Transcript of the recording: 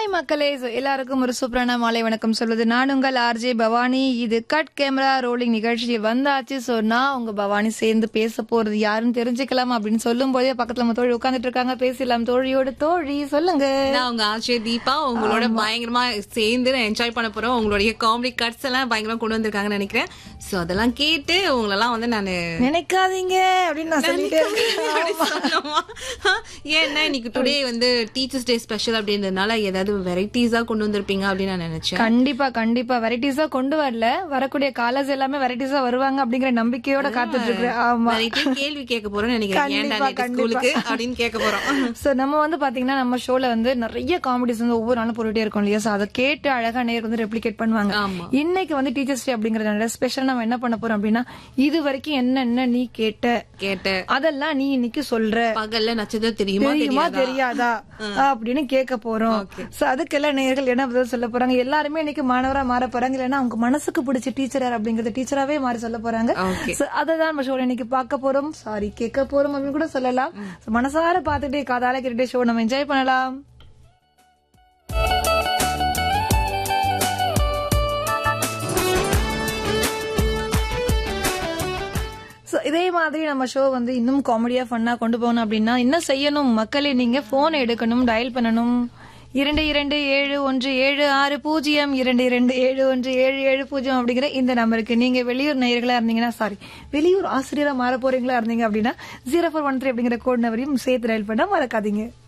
Hi மக்களே So, எல்லாருக்கும் ஒரு சூப்பரான மாலை வணக்கம் சொல்வது நான் உங்கள் ஆர்ஜே பவானி இது கட் கேமரா ரோலிங் நிகழ்ச்சி வந்தாச்சு சோ நான் உங்க பவானி சேர்ந்து பேச போறது யாருன்னு தெரிஞ்சுக்கலாம் அப்படின்னு சொல்லும் போதே பக்கத்துல நம்ம தோழி உட்காந்துட்டு இருக்காங்க பேசலாம் தோழியோட தோழி சொல்லுங்க நான் உங்க ஆச்சே தீபா உங்களோட பயங்கரமா சேர்ந்து நான் என்ஜாய் பண்ண போறோம் உங்களுடைய காமெடி கட்ஸ் எல்லாம் பயங்கரமா கொண்டு வந்திருக்காங்கன்னு நினைக்கிறேன் சோ அதெல்லாம் கேட்டு உங்களெல்லாம் வந்து நானு நினைக்காதீங்க அப்படின்னு நான் சொல்லிட்டே அப்படி சொன்னோமா? ஏன்னா இன்னைக்கு டுடே வந்து டீச்சர்ஸ் டே ஸ்பெஷல் அப்படின்றதுனால ஏதாவது வெரைட்டிஸா கொண்டு வந்திருப்பீங்க அப்படின்னு நான் நினைச்சேன் கண்டிப்பா கண்டிப்பா வெரைட்டிஸா கொண்டு வரல வரக்கூடிய காலேஜ் எல்லாமே வெரைட்டிஸா வருவாங்க அப்படிங்கிற நம்பிக்கையோட காத்துட்டு இருக்கிறேன் ஆமா வெரைட்டி கேள்வி கேட்க போறோம்னு நினைக்கிறேன் ஏன்டா கண்டிப்பா, நேத்து ஸ்கூலுக்கு அப்படின்னு கேட்க போறோம் சோ நம்ம வந்து பாத்தீங்கன்னா நம்ம ஷோல வந்து நிறைய காமெடிஸ் வந்து ஒவ்வொரு நாளும் போட்டுட்டே இருக்கோம் இல்லையா சோ அதை கேட்டு அழகா நேருக்கு வந்து ரெப்ளிகேட் பண்ணுவாங்க ஆமா. இன்னைக்கு வந்து டீச்சர்ஸ் டே அப்படிங்கறதுனால ஸ்பெஷல் நம்ம என்ன பண்ண போறோம் அப்படின்னா இது வரைக்கும் என்னென்ன நீ கேட்ட கேட்டேன் அதெல்லாம் நீ இன்னைக்கு சொல்ற பகல்ல நட்சத்திரம் தெரியுமா தெரியுமா தெரியாதா தெரியாதா அப்படின்னு கேட்க போறோம் சோ அதுக்கெல்லாம் நேர்கள் என்ன பதில் சொல்ல போறாங்க எல்லாருமே இன்னைக்கு மாணவரா மாற போறாங்க இல்லைன்னா அவங்க மனசுக்கு பிடிச்ச டீச்சர் அப்படிங்கறது டீச்சராவே மாறி சொல்ல போறாங்க Okay. So, அததான் நம்ம ஷோல இன்னைக்கு பார்க்க போறோம் சாரி கேட்க போறோம் அப்படின்னு கூட சொல்லலாம் So, மனசார பார்த்துட்டே காதால கேட்டுட்டே ஷோ நம்ம என்ஜாய் பண்ணலாம் So, இதே மாதிரி நம்ம ஷோ வந்து இன்னும் காமெடியா ஃபன்னா கொண்டு போகணும் அப்படின்னா என்ன செய்யணும் மக்களே நீங்க போன் எடுக்கணும் டயல் பண்ணணும் இரண்டு இரண்டு ஏழு ஒன்று ஏழு ஆறு பூஜ்ஜியம் இரண்டு இரண்டு ஏழு ஒன்று ஏழு ஏழு பூஜ்ஜியம் அப்படிங்கிற இந்த நம்பருக்கு நீங்க வெளியூர் நேயர்களா இருந்தீங்கன்னா சாரி வெளியூர் ஆசிரியரா மாற போறீங்களா இருந்தீங்க அப்படின்னா ஜீரோ ஃபோர் ஒன் த்ரீ அப்படிங்கிற கோட் நம்பரையும் சேர்த்து டயல் பண்ண மறக்காதீங்க